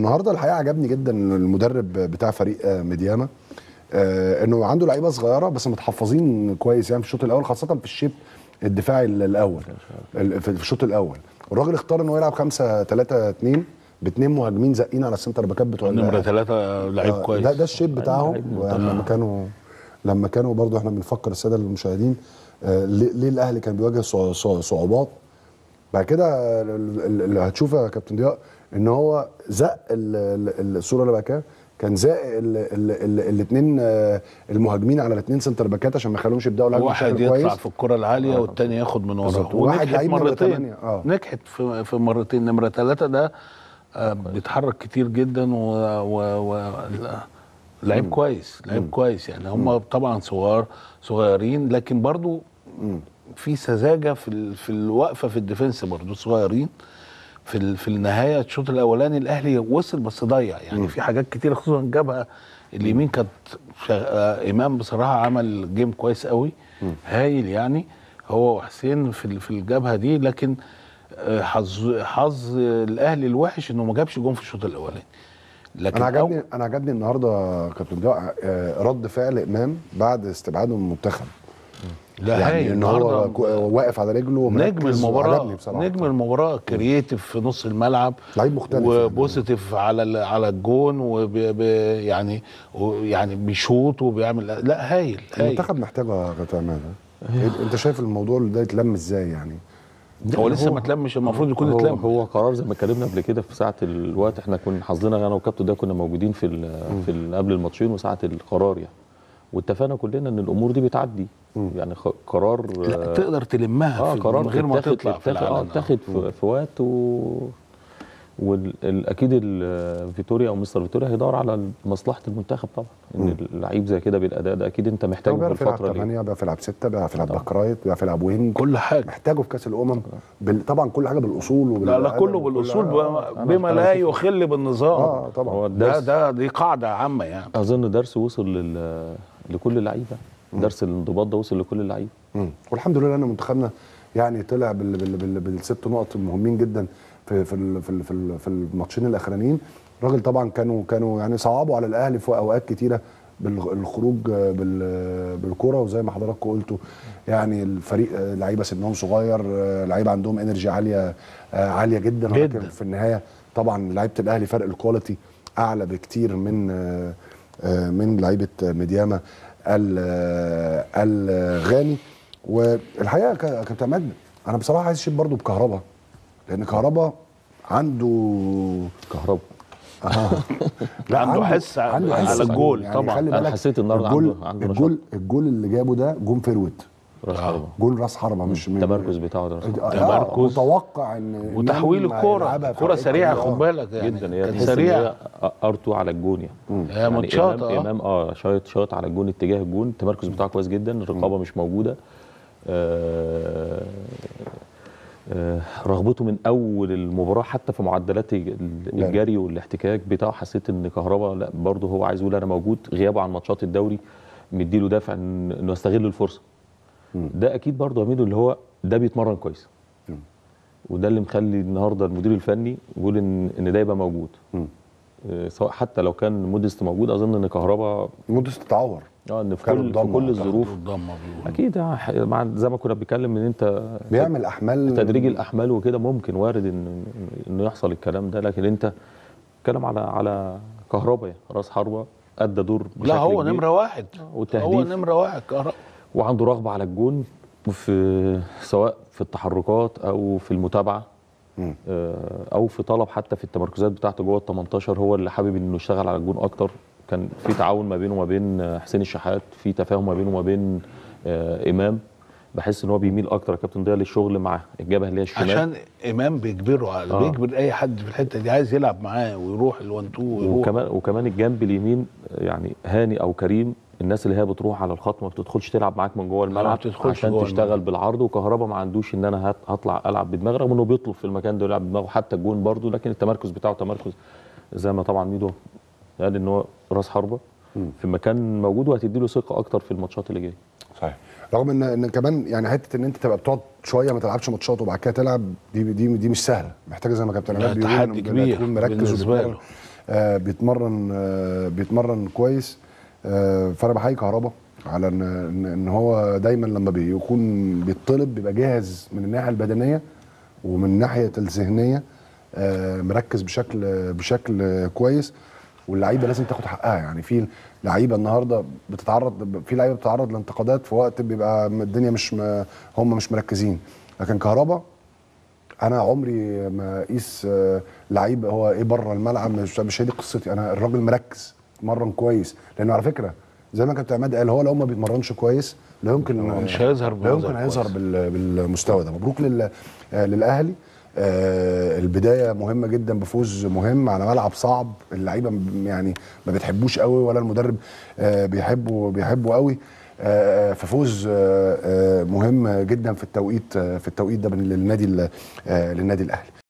النهارده الحقيقه عجبني جدا المدرب بتاع فريق آه، ميدياما آه، انه عنده لعيبه صغيره بس متحفظين كويس يعني في الشوط الاول خاصه في الشيب الدفاعي ال- الاول ال- في في الشوط الاول الراجل اختار انه يلعب 5 3 2 باثنين مهاجمين زقين على السنتر باكات بتوع ال- نمره ثلاثه لعيب آه، كويس ده ده الشيب بتاعهم لعيب لما كانوا لما كانوا برضو احنا بنفكر الساده المشاهدين آه، ليه ليه الاهلي كان بيواجه صع- صع- صعوبات بعد كده ال- ال- اللي هتشوفها يا كابتن ضياء ان هو زق ال- ال- الصوره اللي بعد كده كان زق الاثنين المهاجمين على الاثنين سنتر باكات عشان ما يخليهمش يبداوا الهجمه واحد بشكل يطلع كويس في الكره العاليه والتاني ياخد من وراه بالظبط. وواحد ونجحت لعيب نمرة مرتين تمانية. آه. نجحت في, في مرتين نمره ثلاثه ده آه، بيتحرك كتير جدا و, و, و لا، لعيب كويس لعيب كويس يعني هم طبعا صغار صغيرين لكن برضو في سذاجه في ال- في الوقفه في الديفنس برضو صغيرين في ال- في النهايه الشوط الاولاني الاهلي وصل بس ضيع يعني في حاجات كتير خصوصا جابها اليمين كانت شغ... آه امام بصراحه عمل جيم كويس قوي هايل يعني هو وحسين في ال- في الجبهه دي لكن آه، حظ حظ الاهلي الوحش انه ما جابش جون في الشوط الاولاني لكن انا أو- عجبني انا عجبني النهارده يا كابتن ضياء آه، رد فعل امام بعد استبعاده من المنتخب لا يعني هايل ان هو النهارده كو- واقف على رجله نجم ومركز المباراه وعجبني بصراحه نجم المباراه كرييتيف في نص الملعب لعيب مختلف وبوزيتيف على ال- على الجون وبي بي- يعني يعني بيشوط وبيعمل لا هايل هايل المنتخب محتاجه يا كابتن عماد ها؟ انت شايف الموضوع ده يتلم ازاي يعني هو لسه ما اتلمش المفروض يكون هو, اتلم هو قرار زي ما اتكلمنا قبل كده في ساعه الوقت احنا كنا حظنا انا وكابتن ده كنا موجودين في ال في ال قبل الماتشين وساعه القرار يعني واتفقنا كلنا ان الامور دي بتعدي يعني خ- قرار لا آه، تقدر تلمها اه في قرار من غير ما اتاخد- تطلع في اتاخد- اه العلن اتاخد في, في وقت و واكيد فيتوريا او مستر فيتوريا هيدور على مصلحه المنتخب طبعا ان اللعيب زي كده بالاداء ده اكيد انت محتاجه هو في بيعرف يلعب الفتره دي 8 بيعرف يلعب 6 بيعرف يلعب باك رايت بيعرف يلعب وينج كل حاجه محتاجه في كاس الامم بال... طبعا كل حاجه بالاصول وبال لا لا كله بالاصول بما, بما لا يخل بالنظام اه طبعا هو ده الدرس ده دي قاعده عامه يعني اظن درس وصل لل... لكل اللعيبه درس الانضباط ده وصل لكل اللعيبه مم. والحمد لله ان منتخبنا يعني طلع بال... بال... بال... بالست نقط المهمين جدا في في ال... في ال... في, ال... في الماتشين الاخرانيين الراجل طبعا كانوا كانوا يعني صعبوا على الاهلي في اوقات كتيره بالخروج بال... بالكره وزي ما حضراتكم قلتوا يعني الفريق آه، لعيبه سنهم صغير آه، لعيبه عندهم انرجي عاليه آه، عاليه جدا ولكن جداً. في النهايه طبعا لعيبه الاهلي فرق الكواليتي اعلى بكتير من آه، آه، من لعيبه ميدياما ال- آه، الغاني والحقيقه ك- يا كابتن عماد انا بصراحه عايز اشيد برضو بكهربا لان كهربا عنده كهرباء عنده حس على الجول يعني طبعا. خلي أنا بالك حسيت النهاردة الجول عنده- عنده نشاط. الجول الجول اللي جابه ده جون فيرويد راس حربه جول راس حربه مش من- التمركز بتاعه ده راس حربة. آه، تمركز. متوقع ان وتحويل إمام الكوره هيلعبها في كوره حتة سريعه دي. خد آه. بالك يعني جدا هي كانت تحس ان سريعه هي ارتو على الجون يعني هي ماتشات امام, اه إمام اه شايط شاط على الجون اتجاه الجون التمركز بتاعه كويس جدا الرقابه مش موجوده آه آه رغبته من اول المباراه حتى في معدلات ال- لا. الجري والاحتكاك بتاعه حسيت ان كهربا لا برضه هو عايز يقول انا موجود غيابه عن ماتشات الدوري مديله دافع إن- انه يستغل الفرصه ده اكيد برضه يا ميدو اللي هو ده بيتمرن كويس وده اللي مخلي النهارده المدير الفني يقول ان ان ده يبقى موجود مم. آه، سواء حتى لو كان موديست موجود اظن ان كهربا موديس تتعور اه ان في كان كل في الضمة كل الظروف الضمه بيقولوا. اكيد آه، ح- مع زي ما كنا بنتكلم ان انت بيعمل احمال تدريج الاحمال وكده ممكن وارد ان انه يحصل الكلام ده لكن انت بتتكلم على على كهربا يعني راس حربه ادى دور لا بشكل هو كبير. نمره واحد والتهديف. هو نمره واحد كهرباء وعنده رغبه على الجون في سواء في التحركات او في المتابعه مم. آه، او في طلب حتى في التمركزات بتاعته جوه ال 18 هو اللي حابب انه يشتغل على الجون اكتر كان في تعاون ما بينه وما بين آه، حسين الشحات في تفاهم ما بينه وما بين آه، امام بحس ان هو بيميل اكتر يا كابتن ضياء للشغل مع الجبهه اللي هي الشمال عشان امام بيجبره على آه. بيجبر اي حد في الحته دي عايز يلعب معاه ويروح الوان تو ويروح وكمان وكمان الجنب اليمين يعني هاني او كريم الناس اللي هي بتروح على الخط ما بتدخلش تلعب معاك من جوه الملعب بتدخلش عشان جوه تشتغل الملعب. بالعرض وكهربا ما عندوش ان انا هت- هطلع العب بدماغي رغم انه بيطلب في المكان ده يلعب بدماغه حتى الجون برده لكن التمركز بتاعه تمركز زي ما طبعا ميدو قال ان هو راس حربه في مكان موجود وهتدي له ثقه اكتر في الماتشات اللي جايه صحيح رغم ان ان كمان يعني حته ان انت تبقى بتقعد شويه ما تلعبش ماتشات وبعد كده تلعب دي دي دي مش سهله محتاجه زي ما كابتن لا، عماد بيقول تحدي إنك كبير تكون مركز بالنسبة وبتتمرن. له. آه بيتمرن آه بيتمرن كويس آه فانا بحيي كهربا على ان ان إن هو دايما لما بيكون بيطلب بيبقى جاهز من الناحيه البدنيه ومن الناحيه الذهنيه آه مركز بشكل بشكل كويس واللعيبه لازم تاخد حقها يعني في لعيبه النهارده بتتعرض في لعيبه بتتعرض لانتقادات في وقت بيبقى الدنيا مش م- هم مش مركزين لكن كهربا انا عمري ما اقيس آه، لعيب هو ايه بره الملعب مش مش هي دي قصتي انا الراجل مركز اتمرن كويس لانه على فكره زي ما كابتن عماد قال هو لو ما بيتمرنش كويس لا يمكن مش هيظهر لا بمظهر يمكن هيظهر كويس. بال- بالمستوى ده مبروك لل آه، للاهلي آه، البدايه مهمه جدا بفوز مهم على ملعب صعب اللعيبه م- يعني ما بتحبوش قوي ولا المدرب آه، بيحبه بيحبه قوي آه، ففوز آه، آه، مهم جدا في التوقيت آه، في التوقيت ده للنادي ال- آه، للنادي الاهلي